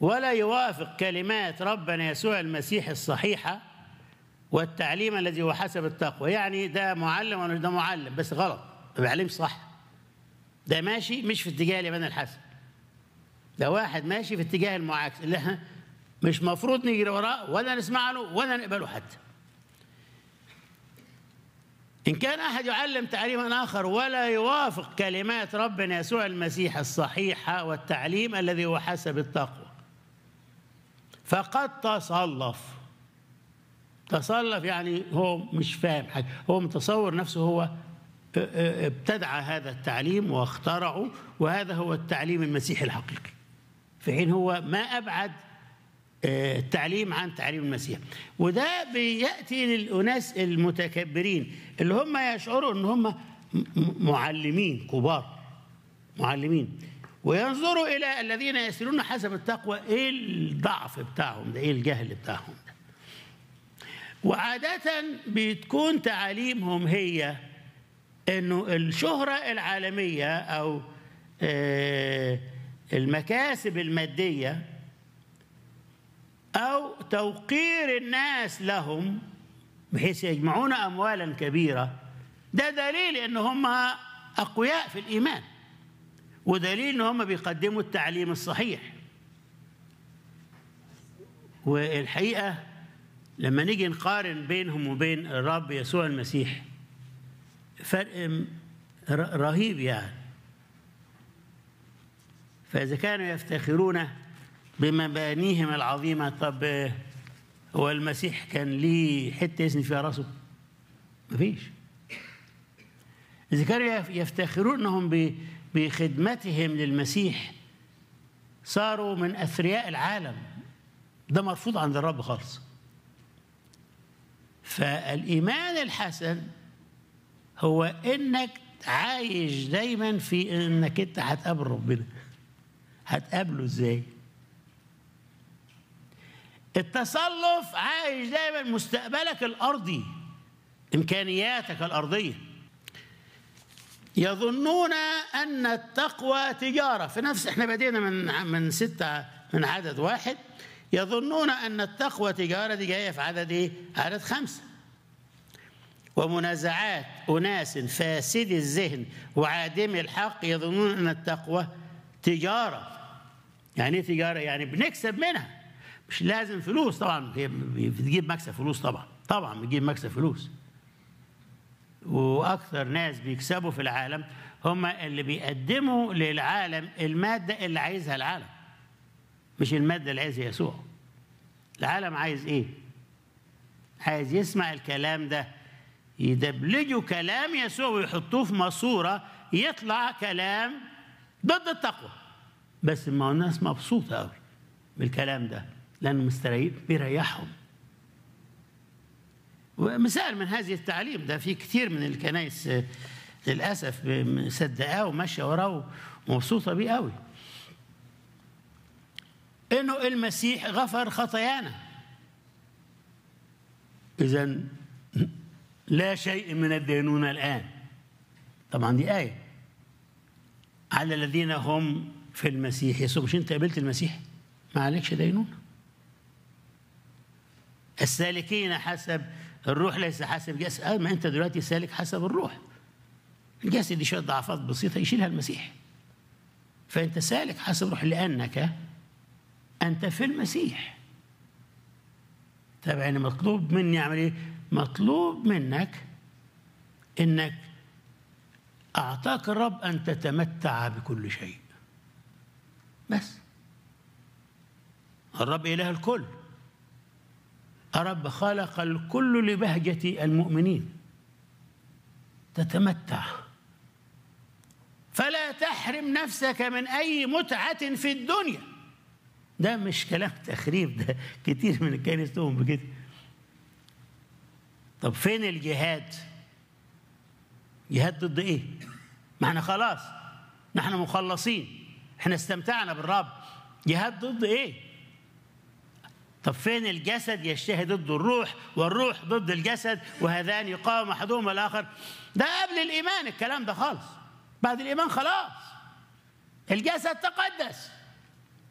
ولا يوافق كلمات ربنا يسوع المسيح الصحيحة والتعليم الذي هو حسب التقوى يعني ده معلم ولا ده معلم بس غلط ما بيعلمش صح ده ماشي مش في اتجاه الإيمان الحسن ده واحد ماشي في اتجاه المعاكس اللي احنا مش مفروض نجري وراه ولا نسمع له ولا نقبله حتى إن كان أحد يعلم تعليما آخر ولا يوافق كلمات ربنا يسوع المسيح الصحيحة والتعليم الذي هو حسب التقوى فقد تصلف تصلف يعني هو مش فاهم حاجة هو متصور نفسه هو ابتدع هذا التعليم واخترعه وهذا هو التعليم المسيحي الحقيقي في حين هو ما أبعد التعليم عن تعليم المسيح وده بياتي للاناس المتكبرين اللي هم يشعروا ان هم معلمين كبار معلمين وينظروا الى الذين يسيرون حسب التقوى ايه الضعف بتاعهم ده ايه الجهل بتاعهم ده وعاده بتكون تعاليمهم هي انه الشهره العالميه او المكاسب الماديه أو توقير الناس لهم بحيث يجمعون أموالا كبيرة ده دليل إن هم أقوياء في الإيمان ودليل إن هم بيقدموا التعليم الصحيح والحقيقة لما نيجي نقارن بينهم وبين الرب يسوع المسيح فرق رهيب يعني فإذا كانوا يفتخرون بمبانيهم العظيمة طب هو المسيح كان ليه حتة يسند فيها راسه مفيش إذا كانوا يفتخرون أنهم بخدمتهم للمسيح صاروا من أثرياء العالم ده مرفوض عند الرب خالص فالإيمان الحسن هو إنك عايش دايما في إنك أنت هتقابل ربنا هتقابله إزاي؟ التصلف عايش دايما مستقبلك الارضي امكانياتك الارضيه يظنون ان التقوى تجاره في نفس احنا بدينا من من سته من عدد واحد يظنون ان التقوى تجاره دي جايه في عدد ايه؟ عدد خمسه ومنازعات اناس فاسدي الذهن وعادمي الحق يظنون ان التقوى تجاره يعني ايه تجاره؟ يعني بنكسب منها مش لازم فلوس طبعا هي بتجيب مكسب فلوس طبعا طبعا بتجيب مكسب فلوس واكثر ناس بيكسبوا في العالم هم اللي بيقدموا للعالم الماده اللي عايزها العالم مش الماده اللي عايزها يسوع العالم عايز ايه عايز يسمع الكلام ده يدبلجوا كلام يسوع ويحطوه في ماسوره يطلع كلام ضد التقوى بس ما الناس مبسوطه قوي بالكلام ده لانه مستريح بيريحهم ومثال من هذه التعليم ده في كثير من الكنائس للاسف مصدقاه وماشيه وراه ومبسوطه بيه قوي انه المسيح غفر خطايانا اذا لا شيء من الدينونه الان طبعا دي ايه على الذين هم في المسيح يسوع مش انت قبلت المسيح ما عليكش دينونه السالكين حسب الروح ليس حسب جسد آه ما انت دلوقتي سالك حسب الروح الجسد دي شويه ضعفات بسيطه يشيلها المسيح فانت سالك حسب الروح لانك انت في المسيح طب يعني مطلوب مني اعمل ايه مطلوب منك انك اعطاك الرب ان تتمتع بكل شيء بس الرب اله الكل الرب خلق الكل لبهجة المؤمنين تتمتع فلا تحرم نفسك من أي متعة في الدنيا ده مش كلام تخريب ده كتير من الكنائس تؤمن بكده طب فين الجهاد جهاد ضد ايه ما احنا خلاص نحن مخلصين احنا استمتعنا بالرب جهاد ضد ايه طب فين الجسد يجتهد ضد الروح والروح ضد الجسد وهذان يقاوم احدهما الاخر ده قبل الايمان الكلام ده خالص بعد الايمان خلاص الجسد تقدس